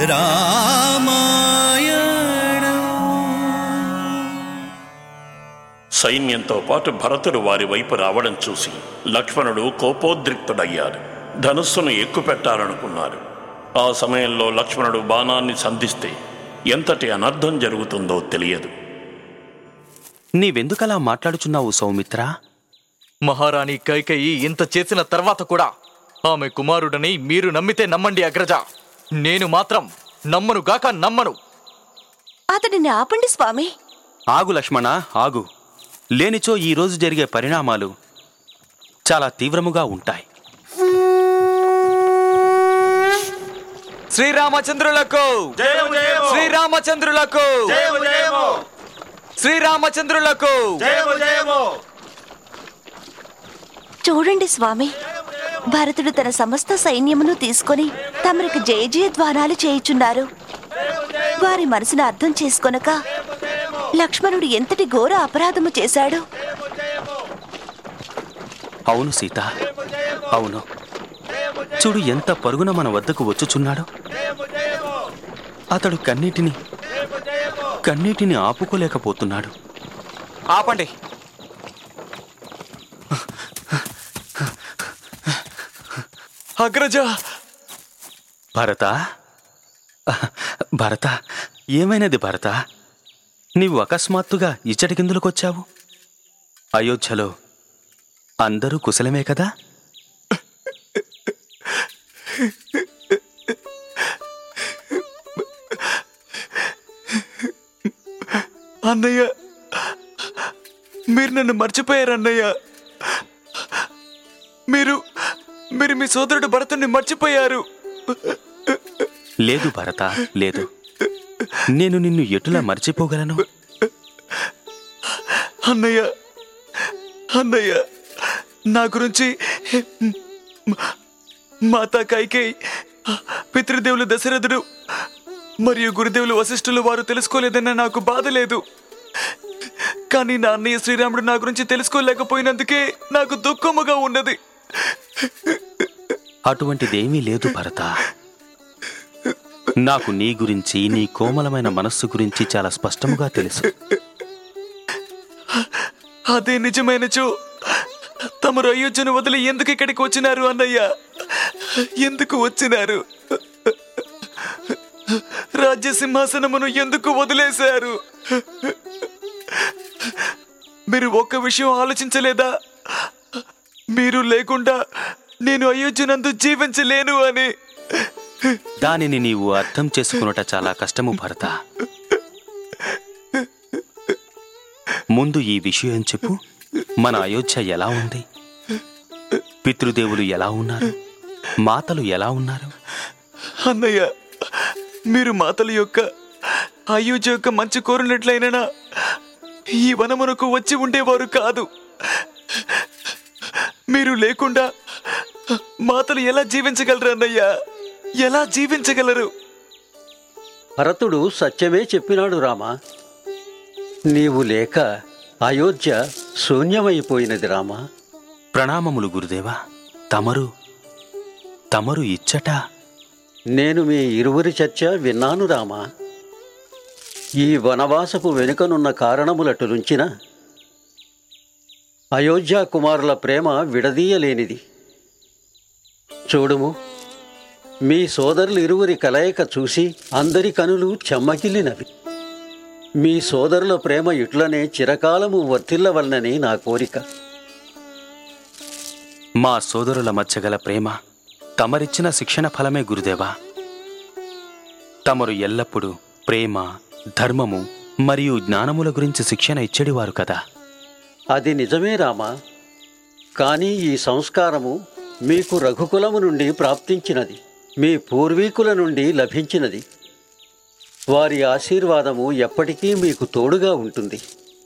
సైన్యంతో పాటు భరతుడు వారి వైపు రావడం చూసి లక్ష్మణుడు కోపోద్రిక్తుడయ్యాడు ధనుస్సును ఎక్కుపెట్టాలనుకున్నాడు ఆ సమయంలో లక్ష్మణుడు బాణాన్ని సంధిస్తే ఎంతటి అనర్థం జరుగుతుందో తెలియదు నీవెందుకలా మాట్లాడుచున్నావు సౌమిత్ర మహారాణి కైకేయి ఇంత చేసిన తర్వాత కూడా ఆమె కుమారుడని మీరు నమ్మితే నమ్మండి అగ్రజ నేను మాత్రం నమ్మను గాక నమ్మను అతడిని ఆపండి స్వామి ఆగు లక్ష్మణ ఆగు లేనిచో ఈ రోజు జరిగే పరిణామాలు చాలా తీవ్రముగా ఉంటాయి శ్రీరామచంద్రులకు శ్రీరామచంద్రులకు శ్రీరామచంద్రులకు చూడండి స్వామి భరతుడు తన సమస్త సైన్యమును తీసుకొని తమరికి జయ జయధ్వానాలు చేయుచున్నారు వారి మనసును అర్థం చేసుకొనక లక్ష్మణుడు ఎంతటి ఘోర అపరాధము చేశాడు అవును సీత అవును చూడు ఎంత పరుగున మన వద్దకు వచ్చుచున్నాడు అతడు కన్నీటిని కన్నీటిని ఆపుకోలేకపోతున్నాడు ఆపండి అగ్రజ భరత భరత ఏమైనది భరత నీవు అకస్మాత్తుగా ఇచ్చటి కిందులకొచ్చావు అయోధ్యలో అందరూ కుశలమే కదా అన్నయ్య మీరు నన్ను మర్చిపోయారు అన్నయ్య మీరు మీరు మీ సోదరుడు భరతుణ్ణి మర్చిపోయారు లేదు భరత లేదు నేను నిన్ను ఎటులా మర్చిపోగలను అన్నయ్య అన్నయ్య నా గురించి మాతా కైకేయి పితృదేవులు దశరథుడు మరియు గురుదేవులు వశిష్ఠులు వారు తెలుసుకోలేదన్న నాకు బాధ లేదు కానీ నా అన్నయ్య శ్రీరాముడు నా గురించి తెలుసుకోలేకపోయినందుకే నాకు దుఃఖముగా ఉన్నది అటువంటిదేమీ లేదు భరత నాకు నీ గురించి నీ కోమలమైన మనస్సు గురించి చాలా స్పష్టముగా తెలుసు అదే నిజమైనచో తమరు అయోధ్యను వదిలి ఎందుకు ఇక్కడికి వచ్చినారు అన్నయ్య ఎందుకు వచ్చినారు రాజ్య సింహాసనమును ఎందుకు వదిలేశారు మీరు ఒక్క విషయం ఆలోచించలేదా మీరు లేకుండా నేను అయోధ్యనందు జీవించలేను అని దానిని నీవు అర్థం చేసుకున్నట చాలా కష్టము భరత ముందు ఈ విషయం చెప్పు మన అయోధ్య ఎలా ఉంది పితృదేవులు ఎలా ఉన్నారు మాతలు ఎలా ఉన్నారు అన్నయ్య మీరు మాతల యొక్క అయోధ్య యొక్క మంచి కోరినట్లయినా ఈ వనమునకు వచ్చి ఉండేవారు కాదు మీరు లేకుండా మాతలు ఎలా జీవించగలరు అన్నయ్య ఎలా జీవించగలరు భరతుడు సత్యమే చెప్పినాడు రామా నీవు లేక అయోధ్య శూన్యమైపోయినది రామా ప్రణామములు గురుదేవా తమరు తమరు ఇచ్చట నేను మీ ఇరువురి చర్చ విన్నాను రామా ఈ వనవాసపు వెనుకనున్న కారణములటులుంచిన అయోధ్య కుమారుల ప్రేమ విడదీయలేనిది చూడుము మీ సోదరులు ఇరువురి కలయిక చూసి అందరి కనులు చెమ్మగిల్లినవి మీ సోదరుల ప్రేమ ఇట్లనే చిరకాలము వర్తిల్లవలనని నా కోరిక మా సోదరుల మధ్య గల ప్రేమ తమరిచ్చిన శిక్షణ ఫలమే గురుదేవా తమరు ఎల్లప్పుడూ ప్రేమ ధర్మము మరియు జ్ఞానముల గురించి శిక్షణ ఇచ్చేడివారు కదా అది నిజమే రామా కానీ ఈ సంస్కారము మీకు రఘుకులము నుండి ప్రాప్తించినది మీ పూర్వీకుల నుండి లభించినది వారి ఆశీర్వాదము ఎప్పటికీ మీకు తోడుగా ఉంటుంది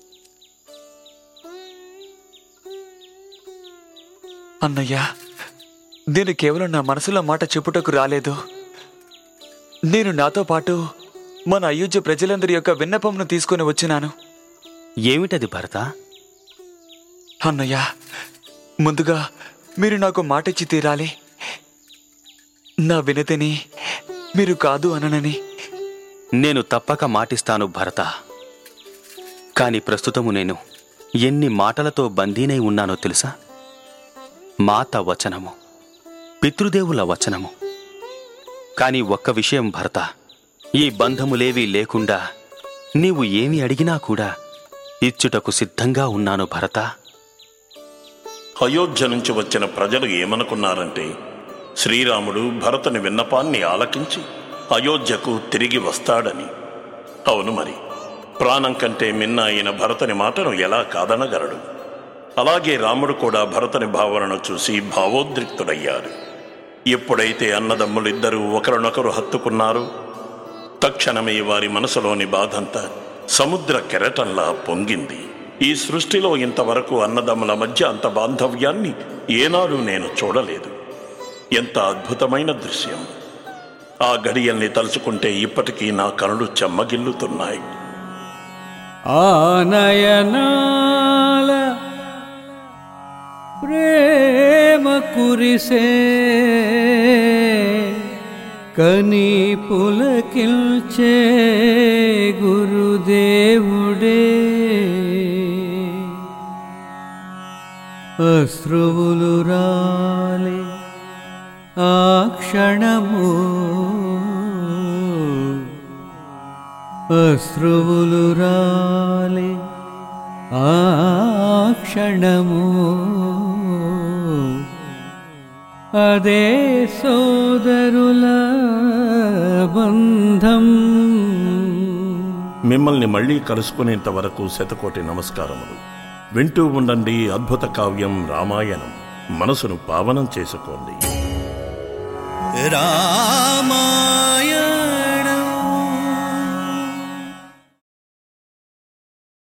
అన్నయ్య నేను కేవలం నా మనసులో మాట చెప్పుటకు రాలేదు నేను నాతో పాటు మన అయోధ్య ప్రజలందరి యొక్క విన్నపంను తీసుకొని వచ్చినాను ఏమిటది భరత అన్నయ్య ముందుగా మీరు నాకు మాట ఇచ్చి తీరాలి నా వినతిని మీరు కాదు అననని నేను తప్పక మాటిస్తాను భరత కాని ప్రస్తుతము నేను ఎన్ని మాటలతో బందీనై ఉన్నానో తెలుసా మాత వచనము పితృదేవుల వచనము కాని ఒక్క విషయం భరత ఈ బంధములేవీ లేకుండా నీవు ఏమి అడిగినా కూడా ఇచ్చుటకు సిద్ధంగా ఉన్నాను భరత అయోధ్య నుంచి వచ్చిన ప్రజలు ఏమనుకున్నారంటే శ్రీరాముడు భరతుని విన్నపాన్ని ఆలకించి అయోధ్యకు తిరిగి వస్తాడని అవును మరి ప్రాణం కంటే మిన్న అయిన భరతుని మాటను ఎలా కాదనగలడు అలాగే రాముడు కూడా భరతుని భావనను చూసి భావోద్రిక్తుడయ్యాడు ఎప్పుడైతే అన్నదమ్ములిద్దరూ ఒకరినొకరు హత్తుకున్నారో తక్షణమే వారి మనసులోని బాధంతా సముద్ర కెరటంలా పొంగింది ఈ సృష్టిలో ఇంతవరకు అన్నదమ్ముల మధ్య అంత బాంధవ్యాన్ని ఏనాడు నేను చూడలేదు ఎంత అద్భుతమైన దృశ్యం ఆ గడియల్ని తలుచుకుంటే ఇప్పటికీ నా కనులు చెమ్మగిల్లుతున్నాయి ఆనయనాల ప్రేమ కురిసే కని పులకిల్చే గురుదేవుడే అశ్రువులు రాలే ఆ క్షణము అశ్రువులు రాలే ఆ క్షణము అదే సోదరుల బంధం మిమ్మల్ని మళ్ళీ కలుసుకునేంత వరకు శతకోటి నమస్కారములు వింటూ ఉండండి అద్భుత కావ్యం రామాయణం మనసును పావనం చేసుకోండి రామా